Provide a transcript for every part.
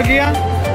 start ചെയ്യാം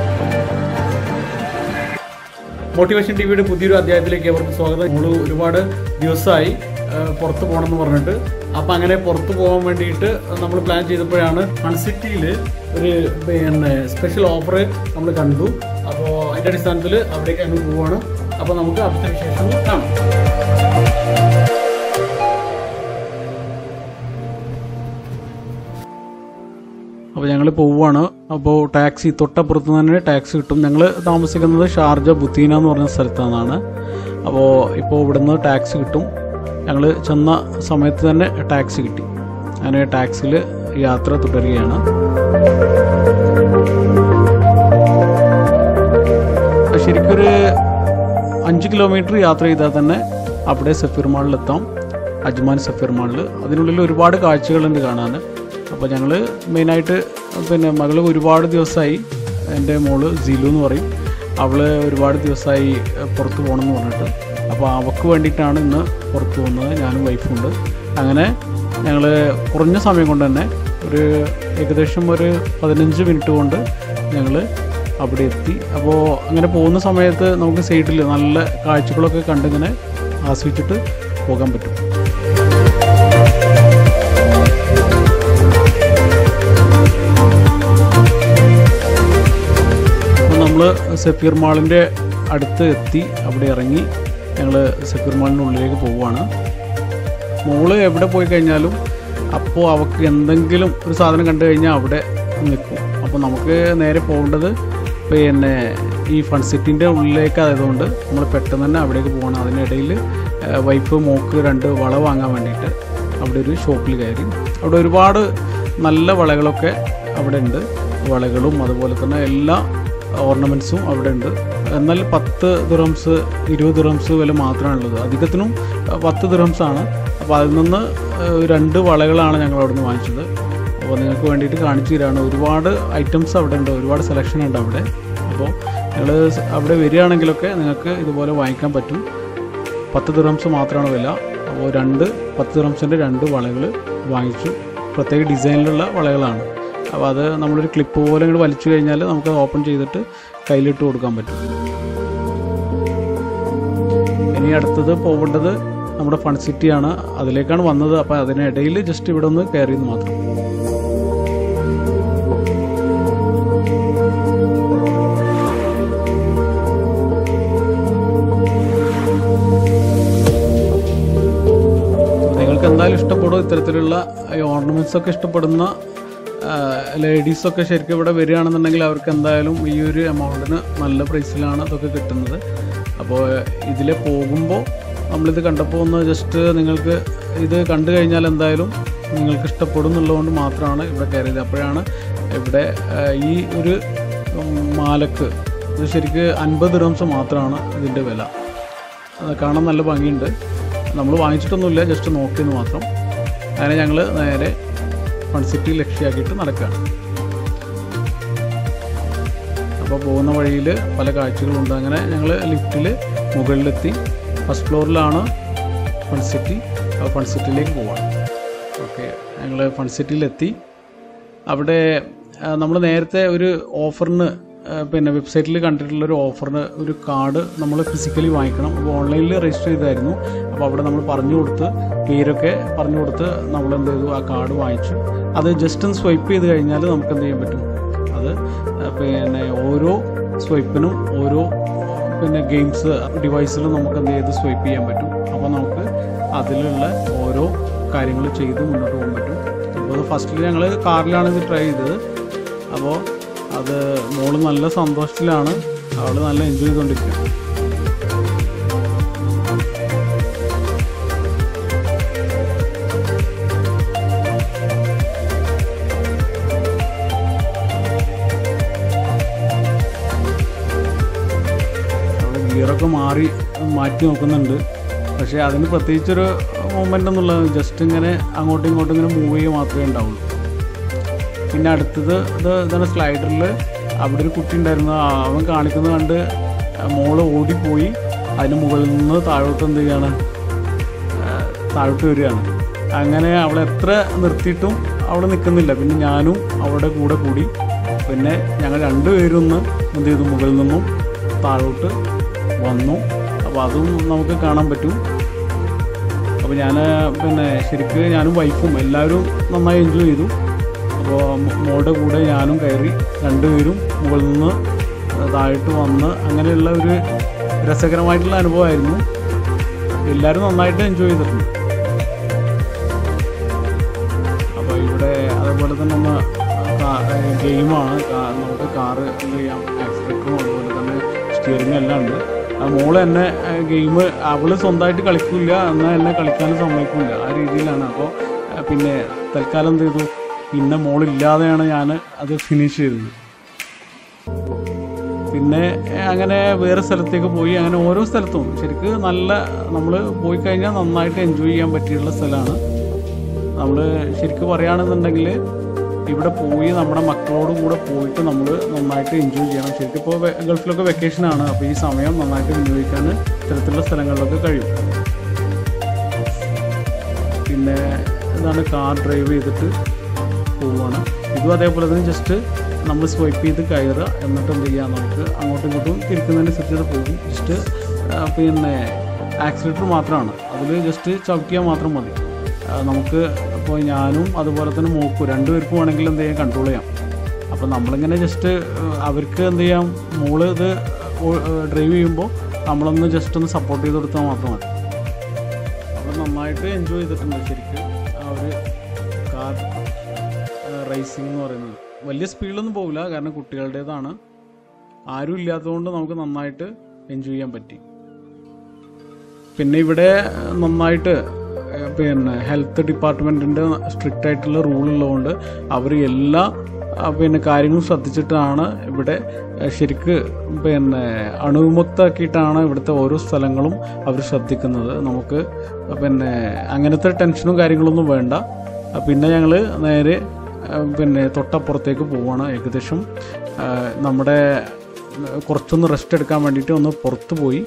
motivation T വിയുടെ പുതിയൊരു അധ്യായത്തിലേക്ക് അവർക്ക് സ്വാഗതം നമ്മൾ ഒരുപാട് ദിവസമായി ആ, പുറത്ത് പോകണമെന്ന് പറഞ്ഞിട്ട് അപ്പം അങ്ങനെ പുറത്ത് പോകാൻ വേണ്ടിയിട്ട് നമ്മൾ പ്ലാൻ ചെയ്തപ്പോഴാണ് ഫൺസിറ്റിയിൽ ഒരു പിന്നെ സ്പെഷ്യൽ ഓഫർ നമ്മൾ കണ്ടു അപ്പോൾ അതിൻ്റെ അടിസ്ഥാനത്തിൽ അവിടേക്ക് അങ്ങ് പോവുകയാണ് അപ്പോൾ നമുക്ക് അവിടുത്തെ വിശേഷങ്ങൾ കാണാം അപ്പോൾ ഞങ്ങൾ പോവുകയാണ് അപ്പോൾ ടാക്സി തൊട്ടപ്പുറത്ത് തന്നെ ടാക്സി കിട്ടും ഞങ്ങൾ താമസിക്കുന്നത് ഷാർജ ബുത്തീന എന്ന് പറഞ്ഞ സ്ഥലത്താണ് അപ്പോൾ ഇപ്പോൾ ഇവിടുന്ന് ടാക്സി കിട്ടും ഞങ്ങൾ ചെന്ന സമയത്ത് തന്നെ ടാക്സി കിട്ടി അങ്ങനെ ടാക്സിയിൽ യാത്ര തുടരുകയാണ് ശരിക്കൊരു അഞ്ച് കിലോമീറ്റർ യാത്ര ചെയ്താൽ തന്നെ അവിടെ സഫീർ മാളിലെത്താം അജ്മാൻ സഫീർ മാളിൽ അതിനുള്ളിൽ ഒരുപാട് കാഴ്ചകളുണ്ട് കാണാൻ അപ്പോൾ ഞങ്ങൾ മെയിനായിട്ട് പിന്നെ മകൾ ഒരുപാട് ദിവസമായി എൻ്റെ മോള് ജിലു എന്ന് പറയും അവൾ ഒരുപാട് ദിവസമായി ഏഹ്, പുറത്ത് പോകണമെന്ന് പറഞ്ഞിട്ട് അപ്പോൾ അവൾക്ക് വേണ്ടിയിട്ടാണ് ഇന്ന് പുറത്ത് പോകുന്നത് ഞാനും വൈഫുണ്ട് അങ്ങനെ ഞങ്ങൾ കുറഞ്ഞ സമയം കൊണ്ട് തന്നെ ഒരു ഏകദേശം ഒരു പതിനഞ്ച് മിനിറ്റ് കൊണ്ട് ഞങ്ങൾ അവിടെ എത്തി അപ്പോൾ അങ്ങനെ പോകുന്ന സമയത്ത് നമുക്ക് സൈഡിൽ നല്ല കാഴ്ചകളൊക്കെ കണ്ടിങ്ങനെ ആസ്വദിച്ചിട്ട് പോകാൻ പറ്റും അപ്പോൾ നമ്മൾ സഫീർ മാളിൻ്റെ അടുത്ത് എത്തി അവിടെ ഇറങ്ങി ഞങ്ങൾ സഫീർ മാളിൻ്റെ ഉള്ളിലേക്ക് പോവുകയാണ് മോള് എവിടെ പോയി കഴിഞ്ഞാലും അപ്പോൾ അവൾക്ക് എന്തെങ്കിലും ഒരു സാധനം കണ്ടു കഴിഞ്ഞാൽ അവിടെ നിൽക്കും അപ്പോൾ നമുക്ക് നേരെ പോകേണ്ടത് പിന്നെ ഈ ഫൺ സിറ്റിൻ്റെ ഉള്ളിലേക്ക് ആയതുകൊണ്ട് നമ്മൾ പെട്ടെന്ന് തന്നെ അവിടേക്ക് പോകണം അതിനിടയിൽ വൈഫ് മോക്ക് രണ്ട് വള വാങ്ങാൻ വേണ്ടിയിട്ട് അവിടെ ഒരു ഷോപ്പിൽ കയറി അവിടെ ഒരുപാട് നല്ല വളകളൊക്കെ അവിടെ ഉണ്ട് വളകളും അതുപോലെ തന്നെ എല്ലാ ഓർണമെൻറ്റ്സും അവിടെ ഉണ്ട് എന്നാൽ പത്ത് ദിറംസ് ഇരുപത് ദിറംസ് വില മാത്രമാണ് ഉള്ളത് അധികത്തിനും അഹ് പത്ത് ദിറംസ് ആണ് അപ്പോൾ അതിൽ നിന്ന് ഏഹ്, രണ്ട് വളകളാണ് ഞങ്ങൾ അവിടെ നിന്ന് വാങ്ങിച്ചത് അപ്പോൾ നിങ്ങൾക്ക് വേണ്ടിയിട്ട് കാണിച്ചു തരാണ് ഒരുപാട് ഐറ്റംസ് അവിടെ ഉണ്ട് ഒരുപാട് സെലക്ഷൻ ഉണ്ട് അവിടെ അപ്പോൾ നിങ്ങൾ അവിടെ വരികയാണെങ്കിലൊക്കെ നിങ്ങൾക്ക് ഇതുപോലെ വാങ്ങിക്കാൻ പറ്റും പത്ത് ദിറംസ് മാത്രമാണ് വില അപ്പോൾ രണ്ട് പത്ത് ദിറംസിൻ്റെ രണ്ട് വളകൾ വാങ്ങിച്ചു പ്രത്യേക ഡിസൈനിലുള്ള വളകളാണ് അപ്പോൾ അത് നമ്മളൊരു ക്ലിപ്പ് പോലെ ഇങ്ങോട്ട് വലിച്ചു കഴിഞ്ഞാൽ നമുക്ക് ഓപ്പൺ ചെയ്തിട്ട് കയ്യിലിട്ട് കൊടുക്കാൻ പറ്റും ഇനി അടുത്തത് പോകേണ്ടത് നമ്മുടെ ഫൺ സിറ്റിയാണ് അതിലേക്കാണ് വന്നത് അപ്പോൾ അതിനിടയിൽ ജസ്റ്റ് ഇവിടെ ഒന്ന് കയറിയെന്ന് മാത്രം നിങ്ങൾക്ക് എന്തായാലും ഇഷ്ടപ്പെടും ഇത്തരത്തിലുള്ള ഓർണമെന്റ്സ് ഒക്കെ ഇഷ്ടപ്പെടുന്ന ലേഡീസ് ഒക്കെ ശരിക്കും ഇവിടെ വരികയാണെന്നുണ്ടെങ്കിൽ അവർക്ക് എന്തായാലും ഈ ഒരു എമൗണ്ടിന് നല്ല പ്രൈസിലാണ് അതൊക്കെ കിട്ടുന്നത് അപ്പോൾ ഇതിലെ പോകുമ്പോൾ നമ്മളിത് കണ്ടപ്പോൾ ഒന്ന് ജസ്റ്റ് നിങ്ങൾക്ക് ഇത് കണ്ടു കഴിഞ്ഞാൽ എന്തായാലും നിങ്ങൾക്ക് ഇഷ്ടപ്പെടും എന്നുള്ളതുകൊണ്ട് മാത്രമാണ് ഇവിടെ കയറിയത് അപ്പോഴാണ് ഇവിടെ ആ, ഈ ഒരു ഉം, മാലക്ക് ഇത് ശരിക്ക് അൻപത് റംസ് മാത്രമാണ് ഇതിൻ്റെ വില അത് കാണാൻ നല്ല ഭംഗിയുണ്ട് നമ്മൾ വാങ്ങിച്ചിട്ടൊന്നുമില്ല ജസ്റ്റ് നോക്കിയെന്ന് മാത്രം അങ്ങനെ ഞങ്ങൾ നേരെ ഫൺ സിറ്റി ലക്ഷ്യമാക്കിയിട്ട് നടക്കുകയാണ് അപ്പോൾ പോകുന്ന വഴിയിൽ പല കാഴ്ചകളുണ്ട് അങ്ങനെ ഞങ്ങൾ ലിഫ്റ്റിൽ മുകളിലെത്തി ഫസ്റ്റ് ഫ്ലോറിലാണ് ഫൺ സിറ്റി അപ്പോൾ ഫൺ സിറ്റിയിലേക്ക് പോവാണ് ഓക്കെ ഞങ്ങൾ ഫൺ സിറ്റിയിലെത്തി അവിടെ നമ്മൾ നേരത്തെ ഒരു ഓഫറിന് ആ, പിന്നെ വെബ്സൈറ്റിൽ കണ്ടിട്ടുള്ള ഒരു ഓഫറിന് ഒരു കാർഡ് നമ്മൾ ഫിസിക്കലി വാങ്ങിക്കണം അപ്പോൾ ഓൺലൈനിൽ രജിസ്റ്റർ ചെയ്തായിരുന്നു അപ്പോൾ അവിടെ നമ്മൾ പറഞ്ഞു കൊടുത്ത് പേരൊക്കെ പറഞ്ഞു കൊടുത്ത് നമ്മൾ എന്ത് ചെയ്തു ആ കാർഡ് വാങ്ങിച്ചു അത് ജസ്റ്റ് ഒന്ന് സ്വൈപ്പ് ചെയ്ത് കഴിഞ്ഞാൽ നമുക്ക് എന്ത് ചെയ്യാൻ പറ്റും അത് ആ, പിന്നെ ഓരോ സ്വൈപ്പിനും ഓരോ പിന്നെ ഗെയിംസ് ഡിവൈസിലും നമുക്ക് എന്ത് ചെയ്ത് സ്വൈപ്പ് ചെയ്യാൻ പറ്റും അപ്പോൾ നമുക്ക് അതിലുള്ള ഓരോ കാര്യങ്ങൾ ചെയ്ത് മുന്നോട്ട് പോകാൻ പറ്റും അപ്പോൾ ഫസ്റ്റിൽ ഞങ്ങൾ കാറിലാണ് ഇത് ട്രൈ ചെയ്തത് അപ്പോൾ അത് മോള് നല്ല സന്തോഷത്തിലാണ് അവൾ നല്ല എൻജോയ് ചെയ്തുകൊണ്ടിരിക്കുക അവിടെ ഗിയറൊക്കെ മാറി മാറ്റി നോക്കുന്നുണ്ട് പക്ഷേ അതിന് പ്രത്യേകിച്ചൊരു മൂമെൻ്റ് എന്നുള്ളത് ജസ്റ്റ് ഇങ്ങനെ അങ്ങോട്ടും ഇങ്ങോട്ടും ഇങ്ങനെ മൂവ് ചെയ്യുക മാത്രമേ ഉണ്ടാവുള്ളൂ പിന്നെ അടുത്തത് ഇത് ഇതാണ് സ്ലൈഡറിൽ അവിടെ ഒരു കുട്ടി ഉണ്ടായിരുന്നു ആ, അവൻ കാണിക്കുന്നത് കണ്ട് മോള് ഓടിപ്പോയി അതിന് മുകളിൽ നിന്ന് താഴോട്ട് എന്ത് ചെയ്യാണ് ആ, താഴോട്ട് വരികയാണ് അങ്ങനെ അവൾ എത്ര നിർത്തിയിട്ടും അവിടെ നിൽക്കുന്നില്ല പിന്നെ ഞാനും അവളുടെ കൂടെ കൂടി പിന്നെ ഞങ്ങൾ രണ്ടുപേരും ഒന്ന് എന്ത് ചെയ്തു മുകളിൽ നിന്നും താഴോട്ട് വന്നു അപ്പോൾ അതും നമുക്ക് കാണാൻ പറ്റും അപ്പോൾ ഞാൻ പിന്നെ ശരിക്ക് ഞാനും വൈഫും എല്ലാവരും നന്നായി എൻജോയ് ചെയ്തു അപ്പോൾ മോളുടെ കൂടെ ഞാനും കയറി രണ്ടുപേരും മുകളിൽ നിന്ന് താഴോട്ട് വന്ന് അങ്ങനെയുള്ള ഒരു രസകരമായിട്ടുള്ള അനുഭവമായിരുന്നു എല്ലാവരും നന്നായിട്ട് എൻജോയ് ചെയ്തിട്ടുണ്ട് അപ്പോൾ ഇവിടെ അതേപോലെ തന്നെ ഒന്ന് ഗെയിമാണ് നമുക്ക് കാറ് എന്ത് ചെയ്യാം ആക്സിലേറ്ററും അതുപോലെ തന്നെ സ്റ്റിയറിംഗും എല്ലാം ഉണ്ട് ആ മോള് എന്നെ ഗെയിം അവള് സ്വന്തമായിട്ട് കളിക്കില്ല എന്നാൽ എന്നെ കളിക്കാനും സമ്മതിക്കില്ല ആ രീതിയിലാണ് അപ്പോൾ പിന്നെ തൽക്കാലം എന്ത് ചെയ്തു പിന്നെ മോളില്ലാതെയാണ് ഞാൻ അത് ഫിനിഷ് ചെയ്തത് പിന്നെ അങ്ങനെ വേറെ സ്ഥലത്തേക്ക് പോയി അങ്ങനെ ഓരോ സ്ഥലത്തും ശരിക്ക് നല്ല നമ്മൾ പോയി കഴിഞ്ഞാൽ നന്നായിട്ട് എൻജോയ് ചെയ്യാൻ പറ്റിയുള്ള സ്ഥലമാണ് നമ്മൾ ശരിക്കും പറയുകയാണെന്നുണ്ടെങ്കിൽ ഇവിടെ പോയി നമ്മുടെ മക്കളോട് കൂടെ പോയിട്ട് നമ്മൾ നന്നായിട്ട് എൻജോയ് ചെയ്യണം ശരിക്കും ഇപ്പോൾ ഗൾഫിലൊക്കെ വെക്കേഷനാണ് അപ്പോൾ ഈ സമയം നന്നായിട്ട് വിനിയോഗിക്കാൻ ഇത്തരത്തിലുള്ള സ്ഥലങ്ങളിലൊക്കെ കഴിയും പിന്നെ എന്താണ് കാർ ഡ്രൈവ് ചെയ്തിട്ട് പോവുകയാണ് ഇതും അതേപോലെ തന്നെ ജസ്റ്റ് നമ്മൾ സ്വൈപ്പ് ചെയ്ത് കയറുക എന്നിട്ട് എന്ത് ചെയ്യുക നമുക്ക് അങ്ങോട്ടും ഇങ്ങോട്ടും തിരിക്കുന്നതിനനുസരിച്ച് പോകും ജസ്റ്റ് പിന്നെ ആക്സിലേറ്റർ മാത്രമാണ് അതിൽ ജസ്റ്റ് ചവിട്ടിയാൽ മാത്രം മതി ആ, നമുക്ക് ഇപ്പോൾ ഞാനും അതുപോലെ തന്നെ മോക്കും രണ്ടുപേർക്കും വേണമെങ്കിൽ എന്ത് ചെയ്യാം കൺട്രോൾ ചെയ്യാം അപ്പോൾ നമ്മളിങ്ങനെ ജസ്റ്റ് അവർക്ക് എന്ത് ചെയ്യാം മോള് ഇത് ഡ്രൈവ് ചെയ്യുമ്പോൾ നമ്മളൊന്ന് ജസ്റ്റ് ഒന്ന് സപ്പോർട്ട് ചെയ്ത് കൊടുത്താൽ മാത്രം മതി അപ്പോൾ നന്നായിട്ട് എൻജോയ് ചെയ്തിട്ടുണ്ട് ശരിക്കും ആ ഒരു കാർ റേസിംഗ് എന്ന് പറയുന്നത് വലിയ സ്പീഡിലൊന്നും പോകില്ല കാരണം കുട്ടികളുടേതാണ് ആരും ഇല്ലാത്തതുകൊണ്ട് നമുക്ക് നന്നായിട്ട് എൻജോയ് ചെയ്യാൻ പറ്റി പിന്നെ ഇവിടെ നന്നായിട്ട് ഏഹ്, പിന്നെ ഹെൽത്ത് ഡിപ്പാർട്ട്മെൻറ്റിൻ്റെ സ്ട്രിക്റ്റ് ആയിട്ടുള്ള റൂൾ ഉള്ളതുകൊണ്ട് അവർ എല്ലാ ആ, പിന്നെ കാര്യങ്ങളും ശ്രദ്ധിച്ചിട്ടാണ് ഇവിടെ ഏഹ്, ശരിക്ക് പിന്നെ അണുവിമുക്താക്കിയിട്ടാണ് ഇവിടുത്തെ ഓരോ സ്ഥലങ്ങളും അവർ ശ്രദ്ധിക്കുന്നത് നമുക്ക് പിന്നെ അങ്ങനത്തെ ടെൻഷനും കാര്യങ്ങളൊന്നും വേണ്ട ആ, പിന്നെ ഞങ്ങൾ നേരെ ആ, പിന്നെ തൊട്ടപ്പുറത്തേക്ക് പോവുകയാണ് ഏകദേശം ആ, നമ്മുടെ കുറച്ചൊന്ന് റെസ്റ്റ് എടുക്കാൻ വേണ്ടിയിട്ട് ഒന്ന് പുറത്ത് പോയി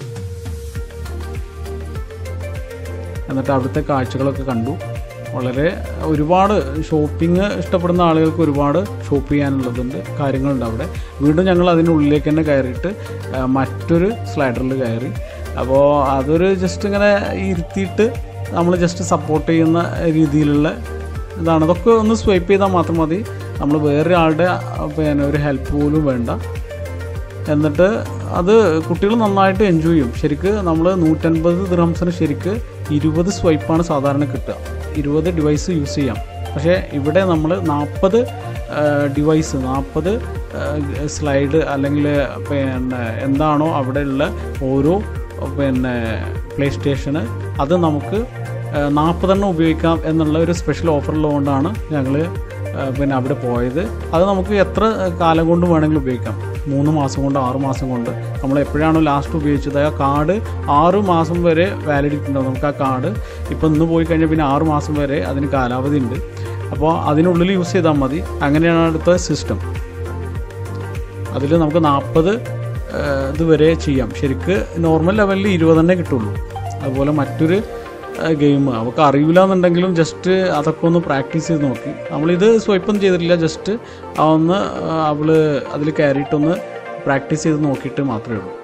എന്നിട്ട് അവിടുത്തെ കാഴ്ചകളൊക്കെ കണ്ടു വളരെ ഒരുപാട് ഷോപ്പിംഗ് ഇഷ്ടപ്പെടുന്ന ആളുകൾക്ക് ഒരുപാട് ഷോപ്പ് ചെയ്യാനുള്ളതുണ്ട് കാര്യങ്ങളുണ്ട് അവിടെ വീണ്ടും ഞങ്ങൾ അതിനുള്ളിലേക്ക് തന്നെ കയറിയിട്ട് ആ, മറ്റൊരു സ്ലൈഡറിൽ കയറി അപ്പോൾ അതൊരു ജസ്റ്റ് ഇങ്ങനെ ഇരുത്തിയിട്ട് നമ്മൾ ജസ്റ്റ് സപ്പോർട്ട് ചെയ്യുന്ന രീതിയിലുള്ള ഇതാണ് അതൊക്കെ ഒന്ന് സ്വൈപ്പ് ചെയ്താൽ മാത്രം മതി നമ്മൾ വേറെ ആളുടെ ആ, പിന്നെ ഒരു ഹെൽപ്പ് പോലും വേണ്ട എന്നിട്ട് അത് കുട്ടികൾ നന്നായിട്ട് എൻജോയ് ചെയ്യും ശരിക്ക് നമ്മൾ നൂറ്റൻപത് ദിറംസിന് ശരിക്ക് ഇരുപത് സ്വൈപ്പാണ് സാധാരണ കിട്ടുക ഇരുപത് ഡിവൈസ് യൂസ് ചെയ്യാം പക്ഷേ ഇവിടെ നമ്മൾ നാൽപ്പത് ഡിവൈസ് നാൽപ്പത് സ്ലൈഡ് അല്ലെങ്കിൽ പിന്നെ എന്താണോ അവിടെയുള്ള ഓരോ പിന്നെ പ്ലേ സ്റ്റേഷന് അത് നമുക്ക് നാൽപ്പതെണ്ണം ഉപയോഗിക്കാം എന്നുള്ള ഒരു സ്പെഷ്യൽ ഓഫർ ഉള്ളതുകൊണ്ടാണ് ഞങ്ങൾ പിന്നെ അവിടെ പോയത് അത് നമുക്ക് എത്ര കാലം കൊണ്ട് വേണമെങ്കിലും ഉപയോഗിക്കാം മൂന്ന് മാസം കൊണ്ട് ആറ് മാസം കൊണ്ട് നമ്മൾ എപ്പോഴാണോ ലാസ്റ്റ് ഉപയോഗിച്ചത് ആ കാർഡ് ആറ് മാസം വരെ വാലിഡിറ്റി ഉണ്ടാവും നമുക്ക് ആ കാർഡ് ഇപ്പോൾ ഇന്ന് പോയി കഴിഞ്ഞാൽ പിന്നെ ആറ് മാസം വരെ അതിന് കാലാവധി ഉണ്ട് അപ്പോൾ അതിനുള്ളിൽ യൂസ് ചെയ്താൽ മതി അങ്ങനെയാണ് അടുത്ത സിസ്റ്റം അതിൽ നമുക്ക് നാൽപ്പത് ഇത് വരെ ചെയ്യാം ശരിക്ക് നോർമൽ ലെവലിൽ ഇരുപതെണ്ണേ കിട്ടുള്ളൂ അതുപോലെ മറ്റൊരു ഗെയിം അവൾക്ക് അറിയില്ല എന്നുണ്ടെങ്കിലും ജസ്റ്റ് അതൊക്കെ ഒന്ന് പ്രാക്ടീസ് ചെയ്ത് നോക്കി നമ്മളിത് സ്വൈപ്പൊന്നും ചെയ്തിട്ടില്ല ജസ്റ്റ് ഒന്ന് അവൾ അതിൽ കയറിയിട്ടൊന്ന് പ്രാക്ടീസ് ചെയ്ത് നോക്കിയിട്ട് മാത്രമേ ഉള്ളൂ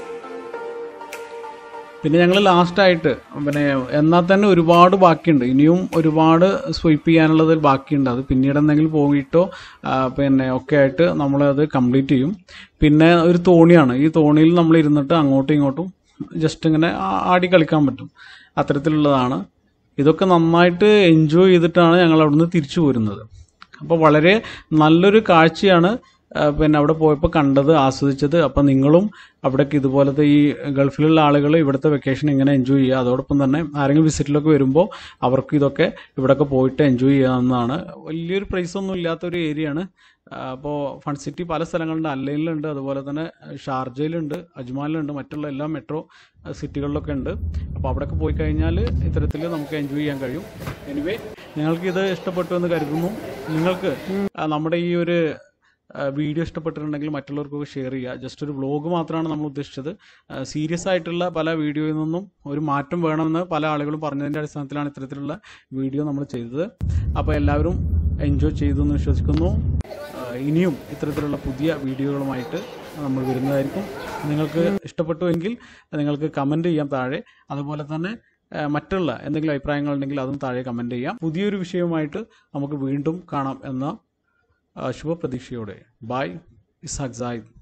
പിന്നെ ഞങ്ങൾ ലാസ്റ്റായിട്ട് പിന്നെ എന്നാൽ തന്നെ ഒരുപാട് ബാക്കിയുണ്ട് ഇനിയും ഒരുപാട് സ്വൈപ്പ് ചെയ്യാനുള്ളത് ബാക്കിയുണ്ട് അത് പിന്നീട് എന്തെങ്കിലും പോയിട്ടോ ആ, പിന്നെ ഒക്കെ ആയിട്ട് നമ്മളത് കംപ്ലീറ്റ് ചെയ്യും പിന്നെ ഒരു തോണിയാണ് ഈ തോണിയിൽ നമ്മൾ ഇരുന്നിട്ട് അങ്ങോട്ടും ഇങ്ങോട്ടും ജസ്റ്റ് ഇങ്ങനെ ആ- ആടി കളിക്കാൻ പറ്റും അത്തരത്തിലുള്ളതാണ് ഇതൊക്കെ നന്നായിട്ട് എൻജോയ് ചെയ്തിട്ടാണ് ഞങ്ങൾ അവിടുന്ന് തിരിച്ചു പോരുന്നത് അപ്പോൾ വളരെ നല്ലൊരു കാഴ്ചയാണ് ആ, പിന്നെ അവിടെ പോയപ്പോൾ കണ്ടത് ആസ്വദിച്ചത് അപ്പം നിങ്ങളും അവിടേക്ക് ഇതുപോലത്തെ ഈ ഗൾഫിലുള്ള ആളുകൾ ഇവിടുത്തെ വെക്കേഷൻ ഇങ്ങനെ എൻജോയ് ചെയ്യുക അതോടൊപ്പം തന്നെ ആരെങ്കിലും വിസിറ്റിലൊക്കെ വരുമ്പോൾ അവർക്ക് ഇതൊക്കെ ഇവിടെയൊക്കെ പോയിട്ട് എൻജോയ് ചെയ്യാവുന്നതാണ് വലിയൊരു പ്രൈസ് ഒന്നും ഇല്ലാത്തൊരു ഏരിയയാണ് അപ്പോൾ ഫൺ സിറ്റി പല സ്ഥലങ്ങളുണ്ട് അല്ലയിലുണ്ട് അതുപോലെ തന്നെ ഷാർജയിലുണ്ട് അജ്മാലിലുണ്ട് മറ്റുള്ള എല്ലാ മെട്രോ സിറ്റികളിലൊക്കെ ഉണ്ട് അപ്പോൾ അവിടെയൊക്കെ പോയി കഴിഞ്ഞാൽ ഇത്തരത്തിൽ നമുക്ക് എൻജോയ് ചെയ്യാൻ കഴിയും എനിവേ നിങ്ങൾക്ക് ഇത് ഇഷ്ടപ്പെട്ടു എന്ന് കരുതുന്നു നിങ്ങൾക്ക് ആ, നമ്മുടെ ഈ ഒരു വീഡിയോ ഇഷ്ടപ്പെട്ടിട്ടുണ്ടെങ്കിൽ മറ്റുള്ളവർക്കൊക്കെ ഷെയർ ചെയ്യുക ജസ്റ്റ് ഒരു വ്ലോഗ് മാത്രമാണ് നമ്മൾ ഉദ്ദേശിച്ചത് സീരിയസ് ആയിട്ടുള്ള പല വീഡിയോയിൽ നിന്നും ഒരു മാറ്റം വേണമെന്ന് പല ആളുകളും പറഞ്ഞതിൻ്റെ അടിസ്ഥാനത്തിലാണ് ഇത്തരത്തിലുള്ള വീഡിയോ നമ്മൾ ചെയ്തത് അപ്പോൾ എല്ലാവരും എൻജോയ് ചെയ്തു എന്ന് വിശ്വസിക്കുന്നു ആ, ഇനിയും ഇത്തരത്തിലുള്ള പുതിയ വീഡിയോകളുമായിട്ട് നമ്മൾ വരുന്നതായിരിക്കും നിങ്ങൾക്ക് ഇഷ്ടപ്പെട്ടുവെങ്കിൽ നിങ്ങൾക്ക് കമൻറ്റ് ചെയ്യാം താഴെ അതുപോലെ തന്നെ ആ, മറ്റുള്ള എന്തെങ്കിലും അഭിപ്രായങ്ങൾ ഉണ്ടെങ്കിൽ അതും താഴെ കമൻറ്റ് ചെയ്യാം പുതിയൊരു വിഷയവുമായിട്ട് നമുക്ക് വീണ്ടും കാണാം എന്ന ആ, ശുഭപ്രതീക്ഷയോടെ ബായ് ഇസാഖ് സാഹിദ്